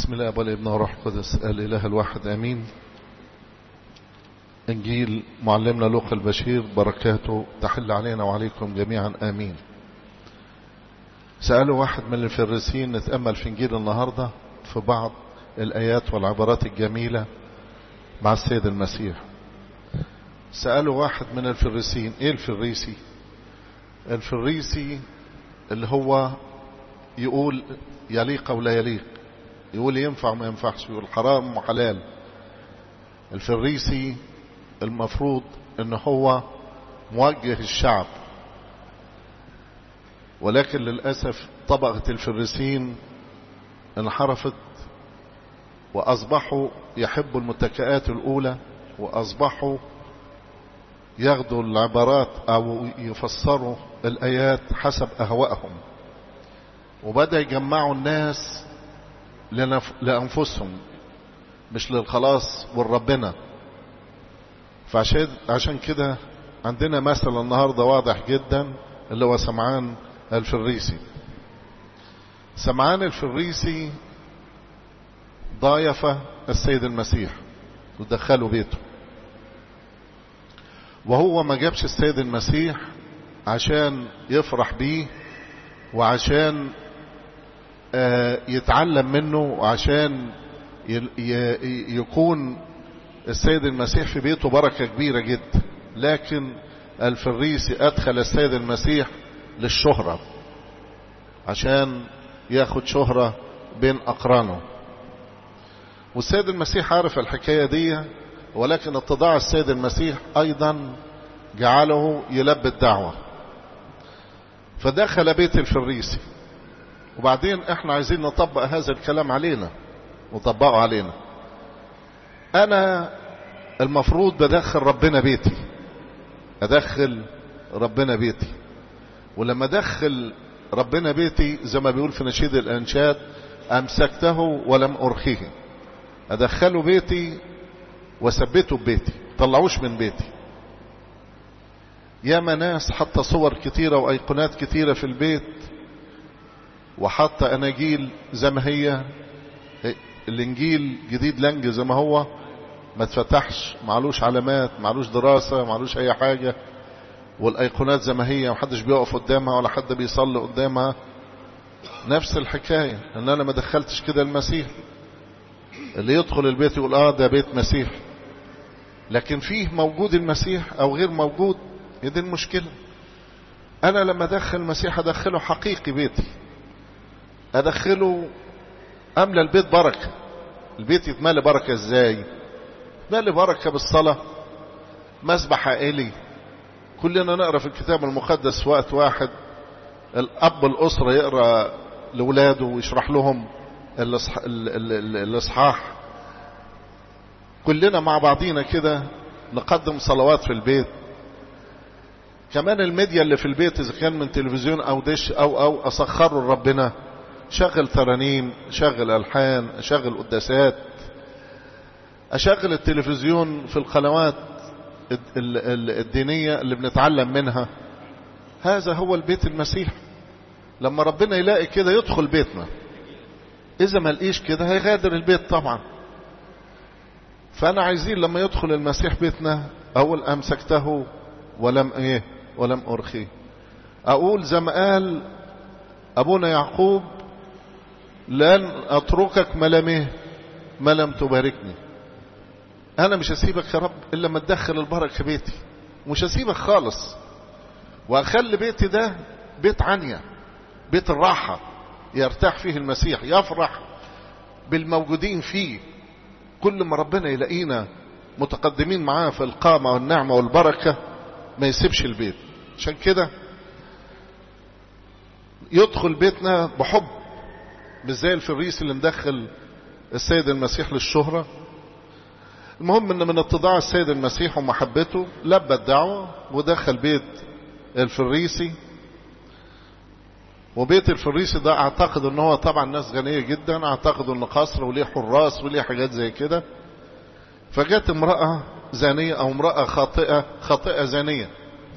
بسم الله والابن والروح القدس الاله الواحد امين انجيل معلمنا لوقا البشير بركاته تحل علينا وعليكم جميعا امين سألوا واحد من الفريسيين نتأمل في انجيل النهاردة في بعض الايات والعبارات الجميلة مع السيد المسيح سألوا واحد من الفريسيين ايه الفريسي الفريسي اللي هو يقول يليق او لا يليق يقول ينفع وما ينفعش يقول حرام وحلال الفريسي المفروض ان هو موجه الشعب ولكن للأسف طبقة الفريسين انحرفت وأصبحوا يحبوا المتكئات الأولى وأصبحوا ياخدوا العبارات أو يفسروا الآيات حسب أهوائهم وبدأ يجمعوا الناس لنف... لأنفسهم مش للخلاص والربنا فعشان عشان كده عندنا مثل النهاردة واضح جدا اللي هو سمعان الفريسي سمعان الفريسي ضايف السيد المسيح ودخله بيته وهو ما جابش السيد المسيح عشان يفرح بيه وعشان يتعلم منه وعشان يكون السيد المسيح في بيته بركة كبيرة جدا لكن الفريسي أدخل السيد المسيح للشهرة عشان ياخد شهرة بين أقرانه والسيد المسيح عارف الحكاية دي ولكن اتضاع السيد المسيح أيضا جعله يلبي الدعوة فدخل بيت الفريسي وبعدين احنا عايزين نطبق هذا الكلام علينا نطبقه علينا انا المفروض بدخل ربنا بيتي ادخل ربنا بيتي ولما ادخل ربنا بيتي زي ما بيقول في نشيد الانشاد امسكته ولم ارخيه ادخله بيتي وثبته ببيتي طلعوش من بيتي ياما ناس حتى صور كتيرة وايقونات كتيرة في البيت وحتى اناجيل زي ما هي الانجيل جديد لنج زي ما هو ما اتفتحش معلوش علامات معلوش دراسة معلوش اي حاجة والايقونات زي ما هي محدش بيقف قدامها ولا حد بيصلي قدامها نفس الحكاية ان انا ما دخلتش كده المسيح اللي يدخل البيت يقول اه ده بيت مسيح لكن فيه موجود المسيح او غير موجود هي دي المشكلة انا لما ادخل المسيح ادخله حقيقي بيتي ادخله املى البيت بركة البيت يتملى بركة ازاي يتملى بركة بالصلاة مسبح عائلي كلنا نقرأ في الكتاب المقدس في وقت واحد الاب الاسرة يقرأ لاولاده ويشرح لهم الاصحاح كلنا مع بعضينا كده نقدم صلوات في البيت كمان الميديا اللي في البيت اذا كان من تلفزيون او دش او او اسخره لربنا شغل ترانيم شغل الحان شغل قداسات اشغل التلفزيون في القنوات الدينية اللي بنتعلم منها هذا هو البيت المسيح لما ربنا يلاقي كده يدخل بيتنا اذا ما لقيش كده هيغادر البيت طبعا فانا عايزين لما يدخل المسيح بيتنا اقول امسكته ولم ايه ولم ارخيه اقول زي ما قال ابونا يعقوب لن اتركك ما لم ايه ما لم تباركني انا مش هسيبك يا رب الا لما تدخل البركه بيتي مش هسيبك خالص واخلي بيتي ده بيت عنيا بيت الراحه يرتاح فيه المسيح يفرح بالموجودين فيه كل ما ربنا يلاقينا متقدمين معاه في القامة والنعمة والبركة ما يسيبش البيت عشان كده يدخل بيتنا بحب مش زي الفريس اللي مدخل السيد المسيح للشهرة المهم ان من اتضاع السيد المسيح ومحبته لبى الدعوة ودخل بيت الفريسي وبيت الفريسي ده اعتقد ان هو طبعا ناس غنية جدا اعتقد انه قصر وليه حراس وليه حاجات زي كده فجت امرأة زانية او امرأة خاطئة خاطئة زانية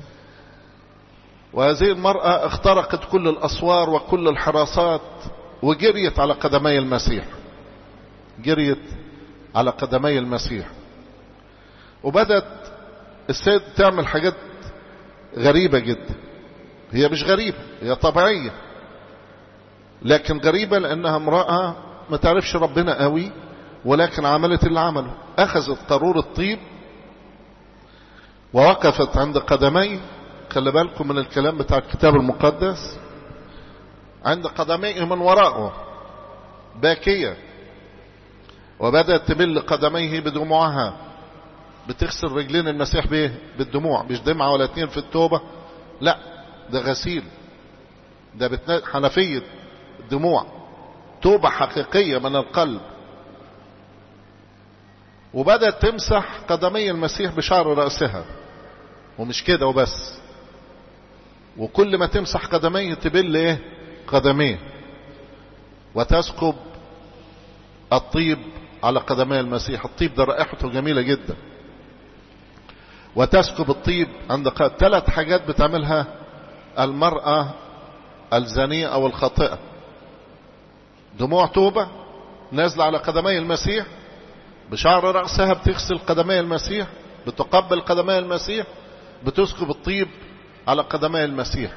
وهذه المرأة اخترقت كل الاسوار وكل الحراسات وجريت على قدمي المسيح جريت على قدمي المسيح وبدت السيد تعمل حاجات غريبة جدا هي مش غريبة هي طبيعية لكن غريبة لأنها امرأة ما تعرفش ربنا قوي ولكن عملت اللي عمله أخذت قارور الطيب ووقفت عند قدميه خلي بالكم من الكلام بتاع الكتاب المقدس عند قدميه من وراءه باكية وبدأت تبل قدميه بدموعها بتغسل رجلين المسيح بايه بالدموع مش دمعة ولا اتنين في التوبة لا ده غسيل ده بتنا... حنفية دموع توبة حقيقية من القلب وبدأت تمسح قدمي المسيح بشعر رأسها ومش كده وبس وكل ما تمسح قدميه تبل ايه قدميه وتسكب الطيب على قدمي المسيح الطيب ده رائحته جميلة جدا وتسكب الطيب عند ق... ثلاث حاجات بتعملها المرأة الزانية أو الخاطئة دموع توبة نازلة على قدمي المسيح بشعر رأسها بتغسل قدمي المسيح بتقبل قدمي المسيح بتسكب الطيب على قدمي المسيح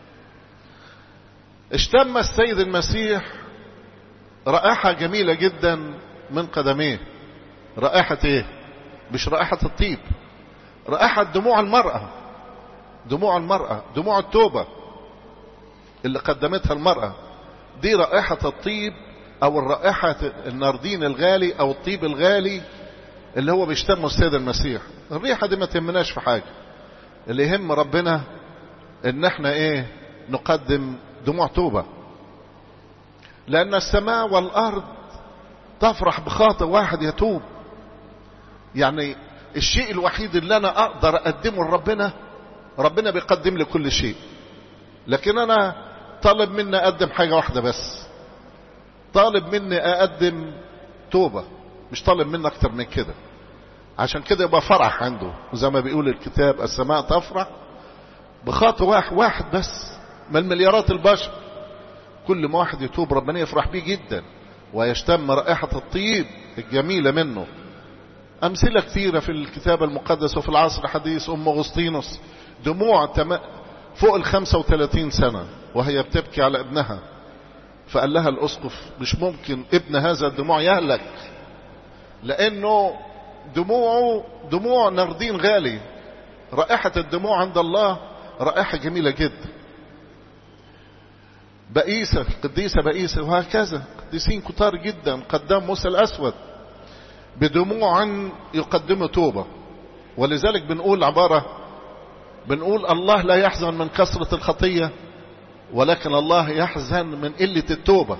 اشتم السيد المسيح رائحة جميلة جدا من قدميه رائحة ايه مش رائحة الطيب رائحة دموع المرأة دموع المرأة دموع التوبة اللي قدمتها المرأة دي رائحة الطيب او الرائحة الناردين الغالي او الطيب الغالي اللي هو بيشتمه السيد المسيح الريحة دي ما تهمناش في حاجة اللي يهم ربنا ان احنا ايه نقدم دموع توبة لان السماء والارض تفرح بخاطئ واحد يتوب يعني الشيء الوحيد اللي انا اقدر اقدمه لربنا ربنا بيقدم لي كل شيء لكن انا طالب مني اقدم حاجة واحدة بس طالب مني اقدم توبة مش طالب مني اكتر من كده عشان كده يبقى فرح عنده وزي ما بيقول الكتاب السماء تفرح بخاطر واحد واحد بس من مليارات البشر كل ما واحد يتوب ربنا يفرح بيه جدا ويشتم رائحة الطيب الجميلة منه أمثلة كثيرة في الكتاب المقدس وفي العصر الحديث أم أغسطينوس دموع تم... فوق ال 35 سنة وهي بتبكي على ابنها فقال لها الأسقف مش ممكن ابن هذا الدموع يهلك لأنه دموعه دموع نردين غالي رائحة الدموع عند الله رائحة جميلة جدا بئيسة قديسة بئيسة وهكذا قديسين كتار جدا قدام موسى الأسود بدموع يقدموا توبة ولذلك بنقول عبارة بنقول الله لا يحزن من كثرة الخطية ولكن الله يحزن من قلة التوبة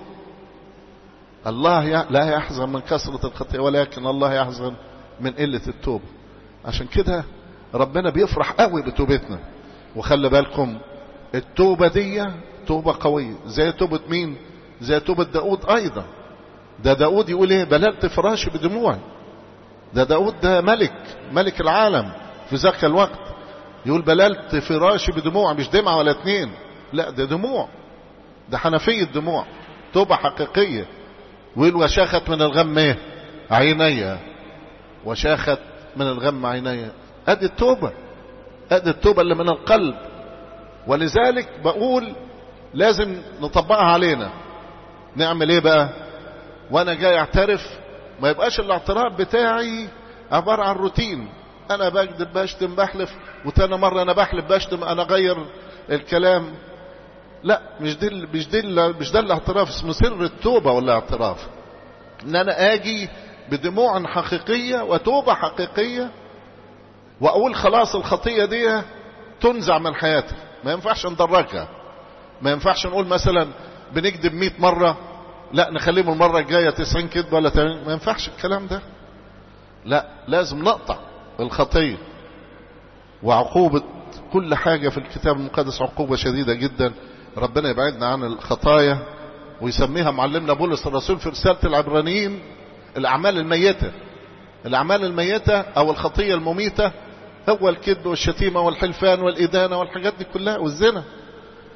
الله لا يحزن من كثرة الخطية ولكن الله يحزن من قلة التوبة عشان كده ربنا بيفرح قوي بتوبتنا وخلي بالكم التوبة دي توبة قوية زي توبة مين زي توبة داود ايضا ده داود يقول ايه بللت فراشي بدموعي ده داود ده ملك ملك العالم في ذاك الوقت يقول بللت فراشي بدموع مش دمعة ولا اتنين لا ده دموع ده حنفية دموع توبة حقيقية ويقول وشاخت من الغم ايه عيني وشاخت من الغم عيني ادي التوبة ادي التوبة اللي من القلب ولذلك بقول لازم نطبقها علينا نعمل ايه بقى وانا جاي اعترف ما يبقاش الاعتراف بتاعي عبارة عن روتين انا بكذب بشتم بحلف وتاني مرة انا بحلف بشتم انا غير الكلام لا مش دي مش دي مش ده الاعتراف اسمه سر التوبة ولا اعتراف ان انا اجي بدموع حقيقية وتوبة حقيقية واقول خلاص الخطية دي تنزع من حياتي ما ينفعش ندرجها ما ينفعش نقول مثلا بنكذب 100 مرة لا نخليهم المرة الجاية 90 كذبة ولا 80 ما ينفعش الكلام ده لا لازم نقطع الخطية وعقوبة كل حاجة في الكتاب المقدس عقوبة شديدة جدا ربنا يبعدنا عن الخطايا ويسميها معلمنا بولس الرسول في رسالة العبرانيين الأعمال الميتة الأعمال الميتة أو الخطية المميتة هو الكذب والشتيمة والحلفان والإدانة والحاجات دي كلها والزنا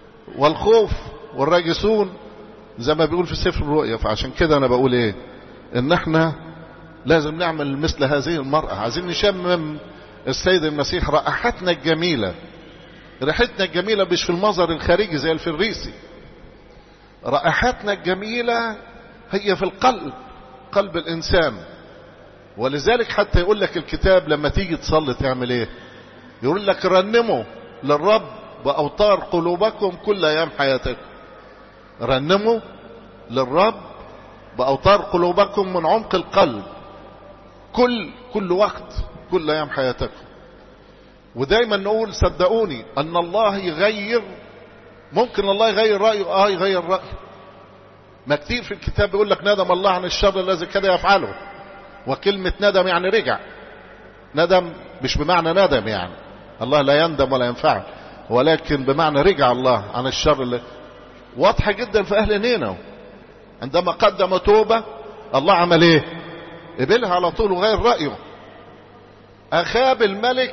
والخوف والراجسون زي ما بيقول في سفر الرؤيا فعشان كده أنا بقول إيه ان احنا لازم نعمل مثل هذه المرأة عايزين نشمم السيد المسيح رائحتنا الجميلة ريحتنا الجميلة مش في المظهر الخارجي زي الفريسي رائحتنا الجميلة هي في القلب قلب الإنسان ولذلك حتى يقول لك الكتاب لما تيجي تصلي تعمل ايه يقول لك رنموا للرب بأوتار قلوبكم كل أيام حياتكم رنموا للرب بأوتار قلوبكم من عمق القلب كل كل وقت كل أيام حياتكم ودايما نقول صدقوني أن الله يغير ممكن الله يغير رأيه آه يغير رأيه ما كتير في الكتاب يقول لك ندم الله عن الشر الذي كان يفعله وكلمة ندم يعني رجع ندم مش بمعنى ندم يعني الله لا يندم ولا ينفعل ولكن بمعنى رجع الله عن الشر اللي واضحة جدا في أهل نينو عندما قدم توبة الله عمل ايه قبلها على طول وغير رأيه أخاب الملك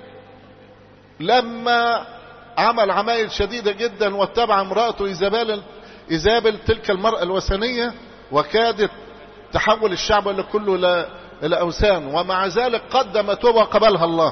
لما عمل عمايل شديدة جدا واتبع امرأته إيزابيل إيزابل تلك المرأة الوثنية وكادت تحول الشعب اللي كله إلى إلى أوثان ومع ذلك قدم توبة قبلها الله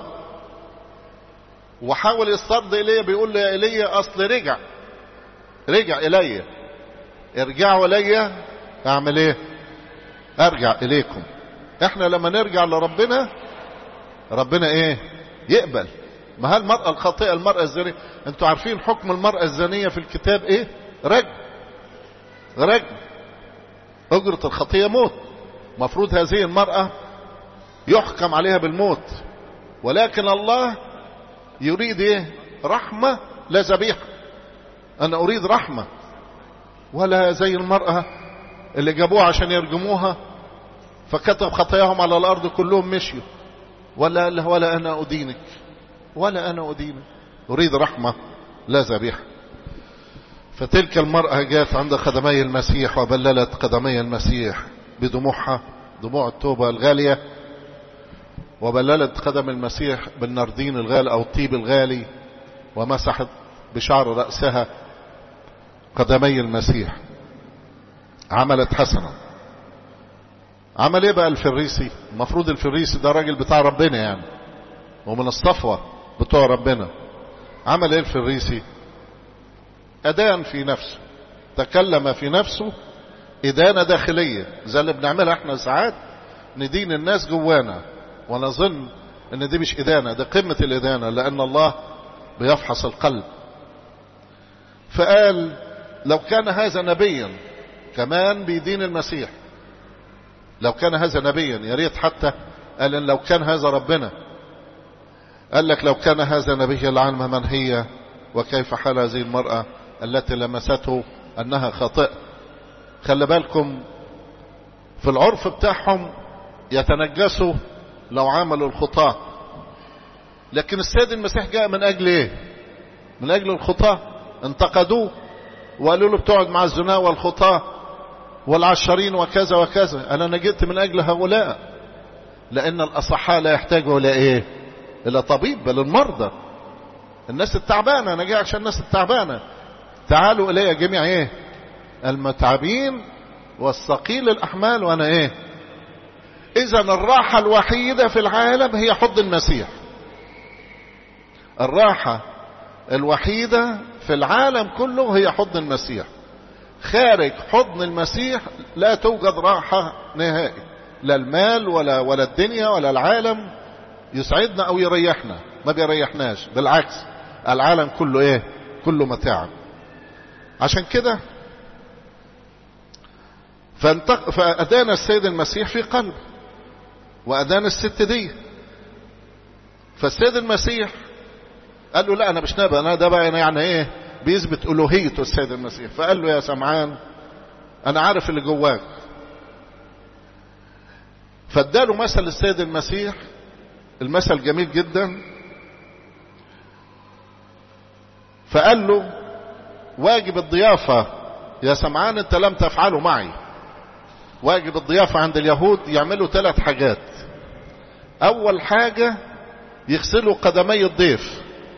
وحاول يسترد إليه بيقول له يا إيليا أصل رجع رجع إلي ارجعوا إلي أعمل إيه أرجع إليكم إحنا لما نرجع لربنا ربنا إيه يقبل ما المرأة الخاطئة المرأة الزانية انتوا عارفين حكم المرأة الزانية في الكتاب ايه رجم رجم اجرة الخطية موت مفروض هذه المرأة يحكم عليها بالموت ولكن الله يريد ايه رحمة لا ذبيحة انا اريد رحمة ولا زي المرأة اللي جابوها عشان يرجموها فكتب خطاياهم على الارض كلهم مشيوا ولا ولا انا ادينك ولا أنا أدين أريد رحمة لا ذبيحة فتلك المرأة جاءت عند قدمي المسيح وبللت قدمي المسيح بدموعها دموع التوبة الغالية وبللت قدم المسيح بالنردين الغالي أو الطيب الغالي ومسحت بشعر رأسها قدمي المسيح عملت حسنا عمل ايه بقى الفريسي المفروض الفريسي ده راجل بتاع ربنا يعني ومن الصفوة بتوع ربنا عمل ايه الفريسي ادان في نفسه تكلم في نفسه ادانة داخلية زي اللي بنعملها احنا ساعات ندين الناس جوانا ونظن ان دي مش ادانة ده قمة الادانة لان الله بيفحص القلب فقال لو كان هذا نبيا كمان بيدين المسيح لو كان هذا نبيا يا ريت حتى قال ان لو كان هذا ربنا قال لك لو كان هذا نبيا لعلم من هي وكيف حال هذه المرأة التي لمسته أنها خاطئة خلي بالكم في العرف بتاعهم يتنجسوا لو عملوا الخطاة لكن السيد المسيح جاء من أجل إيه من أجل الخطاة انتقدوه وقالوا له بتقعد مع الزنا والخطاة والعشرين وكذا وكذا أنا جئت من أجل هؤلاء لأن الأصحاء لا يحتاجوا إلى إيه إلى طبيب بل المرضى الناس التعبانة أنا جاي عشان الناس التعبانة تعالوا إلي جميع إيه المتعبين والثقيل الأحمال وأنا إيه إذا الراحة الوحيدة في العالم هي حضن المسيح الراحة الوحيدة في العالم كله هي حضن المسيح خارج حضن المسيح لا توجد راحة نهائي لا المال ولا ولا الدنيا ولا العالم يسعدنا او يريحنا ما بيريحناش بالعكس العالم كله ايه كله متاع عشان كده فانتق... فأدان السيد المسيح في قلبه وأدان الست دي فالسيد المسيح قال له لا أنا مش نبي أنا ده بقى يعني إيه بيثبت ألوهيته السيد المسيح فقال له يا سمعان أنا عارف اللي جواك فاداله مثل السيد المسيح المثل جميل جدا فقال له واجب الضيافة يا سمعان انت لم تفعله معي واجب الضيافة عند اليهود يعملوا ثلاث حاجات اول حاجة يغسلوا قدمي الضيف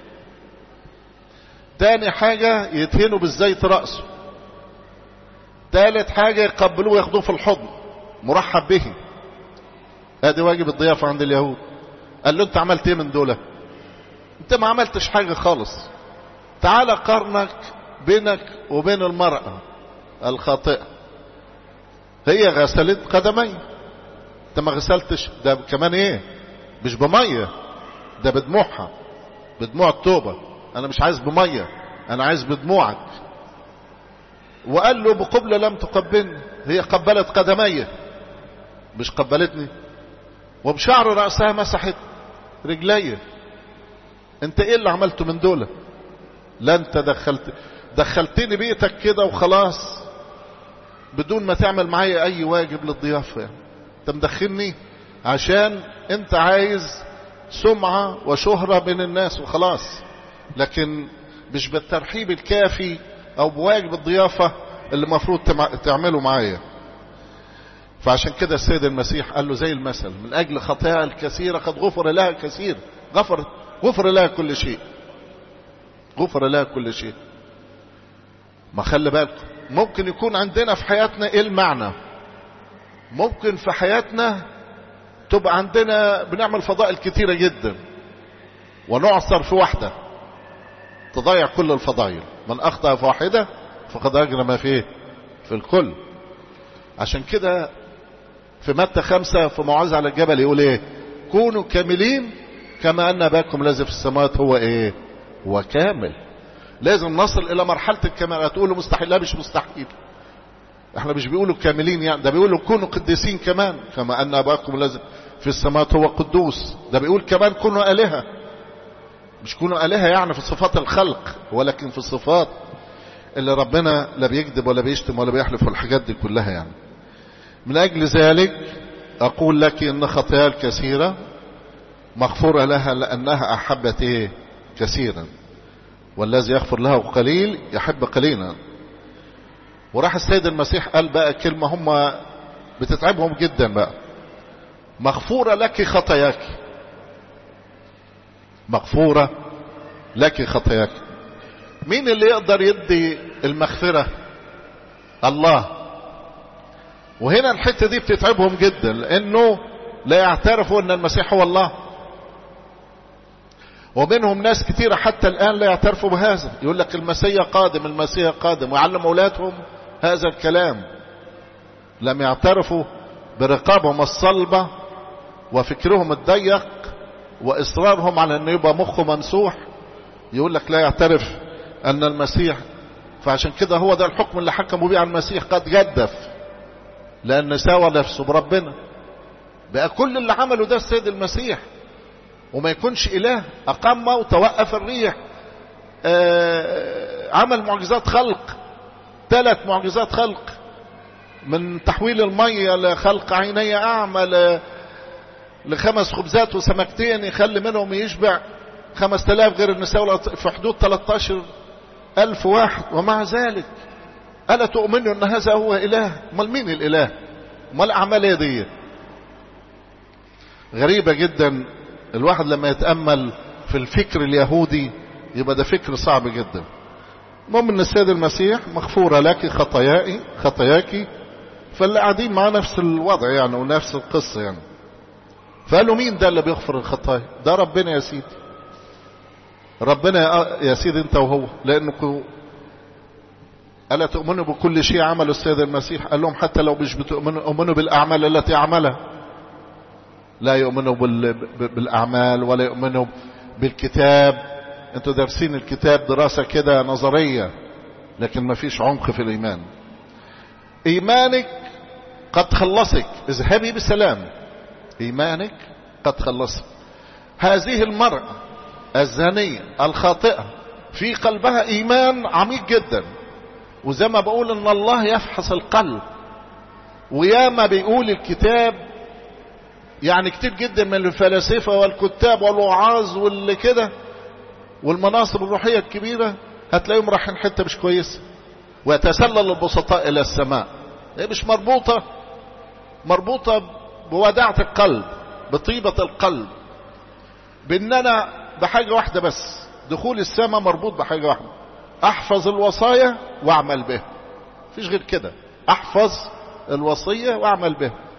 تاني حاجة يدهنوا بالزيت رأسه تالت حاجة يقبلوه وياخدوه في الحضن مرحب به ادي واجب الضيافة عند اليهود قال له انت عملت ايه من دول انت ما عملتش حاجة خالص تعال قارنك بينك وبين المرأة الخاطئة هي غسلت قدمي انت ما غسلتش ده كمان ايه مش بمية ده بدموعها بدموع التوبة انا مش عايز بمية انا عايز بدموعك وقال له بقبلة لم تقبلني هي قبلت قدمي مش قبلتني وبشعر رأسها مسحت رجلي انت ايه اللي عملته من دول لا انت دخلت دخلتني بيتك كده وخلاص بدون ما تعمل معايا اي واجب للضيافة يعني. انت مدخلني عشان انت عايز سمعة وشهرة بين الناس وخلاص لكن مش بالترحيب الكافي او بواجب الضيافة اللي المفروض تعمله معايا فعشان كده السيد المسيح قال له زي المثل من اجل خطايا الكثيرة قد غفر لها كثير غفر غفر لها كل شيء غفر لها كل شيء ما خلي بالكم ممكن يكون عندنا في حياتنا ايه المعنى ممكن في حياتنا تبقى عندنا بنعمل فضائل كتيرة جدا ونعصر في واحدة تضيع كل الفضائل من اخطأ في واحدة فقد اجرى ما فيه في الكل عشان كده في متى خمسة في موعظة على الجبل يقول ايه كونوا كاملين كما ان اباكم الذي في السماوات هو ايه هو كامل لازم نصل الى مرحلة الكمال هتقولوا مستحيل لا مش مستحيل احنا مش بيقولوا كاملين يعني ده بيقولوا كونوا قديسين كمان كما ان اباكم الذي في السماوات هو قدوس ده بيقول كمان كونوا الهه مش كونوا الهه يعني في صفات الخلق ولكن في الصفات اللي ربنا لا بيكذب ولا بيشتم ولا بيحلف والحاجات دي كلها يعني من اجل ذلك اقول لك ان خطايا الكثيرة مغفورة لها لانها احبت ايه كثيرا والذي يغفر له قليل يحب قليلا وراح السيد المسيح قال بقى كلمة هم بتتعبهم جدا بقى مغفورة لك خطاياك مغفورة لك خطاياك مين اللي يقدر يدي المغفرة الله وهنا الحتة دي بتتعبهم جدا لانه لا يعترفوا ان المسيح هو الله ومنهم ناس كتيرة حتى الآن لا يعترفوا بهذا يقول لك المسيح قادم المسيح قادم ويعلم أولادهم هذا الكلام لم يعترفوا برقابهم الصلبة وفكرهم الضيق وإصرارهم على أن يبقى مخه ممسوح يقول لك لا يعترف أن المسيح فعشان كده هو ده الحكم اللي حكموا بيه على المسيح قد جدف لأن ساوى نفسه بربنا بقى كل اللي عمله ده السيد المسيح وما يكونش إله أقام موت وقف الريح آه عمل معجزات خلق ثلاث معجزات خلق من تحويل المية لخلق عيني أعمى لخمس خبزات وسمكتين يخلي منهم يشبع خمس تلاف غير النساء في حدود 13 ألف واحد ومع ذلك ألا تؤمنوا أن هذا هو إله امال مين الإله امال أعمال ايه دي غريبة جدا الواحد لما يتأمل في الفكر اليهودي يبقى ده فكر صعب جدا المهم ان السيد المسيح مغفورة لك خطاياي خطاياك فاللي قاعدين معاه نفس الوضع يعني ونفس القصة يعني فقالوا مين ده اللي بيغفر الخطايا ده ربنا يا سيدي ربنا يا سيدي انت وهو لانكم ألا تؤمنوا بكل شيء عمله السيد المسيح قال لهم حتى لو مش بتؤمنوا أؤمنوا بالأعمال التي عملها لا يؤمنوا بالأعمال ولا يؤمنوا بالكتاب انتوا دارسين الكتاب دراسة كده نظرية لكن ما فيش عمق في الإيمان إيمانك قد خلصك اذهبي بسلام إيمانك قد خلصك هذه المرأة الزانية الخاطئة في قلبها إيمان عميق جدا وزي ما بقول ان الله يفحص القلب وياما بيقول الكتاب يعني كتير جدا من الفلاسفة والكتاب والوعاظ واللي كده والمناصب الروحية الكبيرة هتلاقيهم رايحين حتة مش كويسة ويتسلل البسطاء إلى السماء هي مش مربوطة مربوطة بوداعة القلب بطيبة القلب بأننا بحاجة واحدة بس دخول السماء مربوط بحاجة واحدة احفظ الوصايا واعمل بها مفيش غير كده احفظ الوصية واعمل بها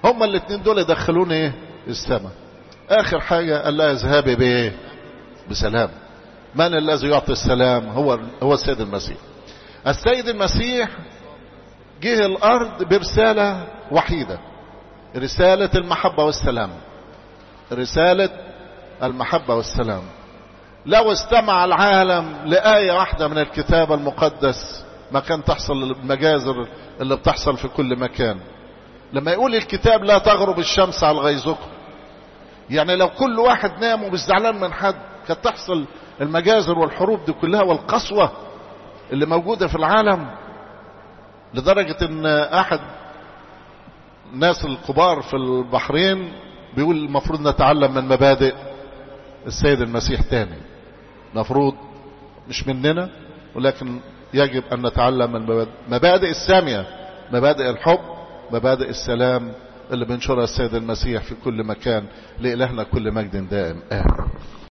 هما الاثنين دول يدخلوني ايه السماء اخر حاجة قال لها اذهبي بايه بسلام من الذي يعطي السلام هو هو السيد المسيح السيد المسيح جه الارض برسالة وحيدة رسالة المحبة والسلام رسالة المحبة والسلام لو استمع العالم لآية واحدة من الكتاب المقدس ما كان تحصل المجازر اللي بتحصل في كل مكان لما يقول الكتاب لا تغرب الشمس على غيظكم يعني لو كل واحد نام ومش زعلان من حد كانت تحصل المجازر والحروب دي كلها والقسوة اللي موجودة في العالم لدرجة ان احد الناس الكبار في البحرين بيقول المفروض نتعلم من مبادئ السيد المسيح تاني مفروض مش مننا ولكن يجب ان نتعلم من مبادئ, مبادئ السامية مبادئ الحب مبادئ السلام اللي بينشرها السيد المسيح في كل مكان لإلهنا كل مجد دائم آمين